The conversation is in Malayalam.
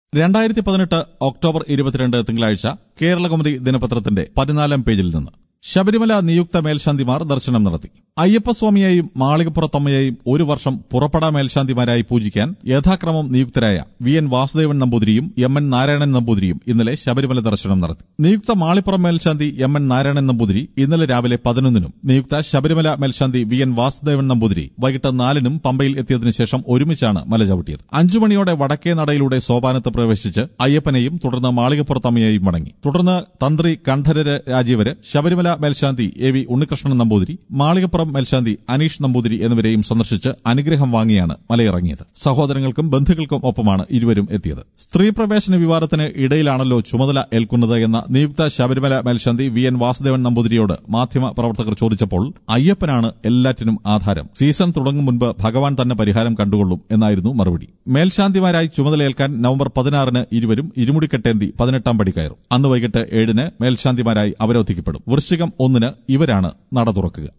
രണ്ടായിരത്തി പതിനെട്ട് ഒക്ടോബർ ഇരുപത്തിരണ്ട് തിങ്കളാഴ്ച കേരളകൗമുദി ദിനപത്രത്തിന്റെ പതിനാലാം പേജിൽ നിന്ന് ശബരിമല നിയുക്ത മേൽശാന്തിമാർ ദർശനം നടത്തി അയ്യപ്പസ്വാമിയെയും മാളികപ്പുറത്തമ്മയെയും ഒരു വർഷം പുറപ്പെടാ മേൽശാന്തിമാരായി പൂജിക്കാൻ യഥാക്രമം നിയുക്തരായ വി എൻ വാസുദേവൻ നമ്പൂതിരിയും എം എൻ നാരായണൻ നമ്പൂതിരിയും ഇന്നലെ ശബരിമല ദർശനം നടത്തി നിയുക്ത മാളിപ്പുറം മേൽശാന്തി എം എൻ നാരായണൻ നമ്പൂതിരി ഇന്നലെ രാവിലെ പതിനൊന്നിനും നിയുക്ത ശബരിമല മേൽശാന്തി വി എൻ വാസുദേവൻ നമ്പൂതിരി വൈകിട്ട് നാലിനും പമ്പയിൽ എത്തിയതിനു ശേഷം ഒരുമിച്ചാണ് മല ചവിട്ടിയത് അഞ്ചു മണിയോടെ വടക്കേ നടയിലൂടെ സോപാനത്ത് പ്രവേശിച്ച് അയ്യപ്പനെയും തുടർന്ന് മാളികപ്പുറത്തമ്മയെയും മടങ്ങി തുടർന്ന് തന്ത്രി കണ്ഠരര് രാജീവര് ശബരിമല മേൽശാന്തി എ വി ഉണ്ണികൃഷ്ണൻ നമ്പൂതിരി മാളികപ്പുറം മേൽശാന്തി അനീഷ് നമ്പൂതിരി എന്നിവരെയും സന്ദർശിച്ച് അനുഗ്രഹം വാങ്ങിയാണ് മലയിറങ്ങിയത് സഹോദരങ്ങൾക്കും ബന്ധുക്കൾക്കും ഒപ്പമാണ് ഇരുവരും എത്തിയത് സ്ത്രീ പ്രവേശന വിവാദത്തിന് ഇടയിലാണല്ലോ ചുമതല ഏൽക്കുന്നത് എന്ന നിയുക്ത ശബരിമല മേൽശാന്തി വി എൻ വാസുദേവൻ നമ്പൂതിരിയോട് മാധ്യമ പ്രവർത്തകർ ചോദിച്ചപ്പോൾ അയ്യപ്പനാണ് എല്ലാറ്റിനും ആധാരം സീസൺ തുടങ്ങും മുൻപ് ഭഗവാൻ തന്നെ പരിഹാരം കണ്ടുകൊള്ളും എന്നായിരുന്നു മറുപടി മേൽശാന്തിമാരായി ചുമതലയേൽക്കാൻ നവംബർ പതിനാറിന് ഇരുവരും ഇരുമുടിക്കെട്ടേന്തി പതിനെട്ടാം പടി കയറും അന്ന് വൈകിട്ട് ഏഴിന് മേൽശാന്തിമാരായി അവരോധിക്കപ്പെടും വൃശ്ചികം ഒന്നിന് ഇവരാണ് നട തുറക്കുക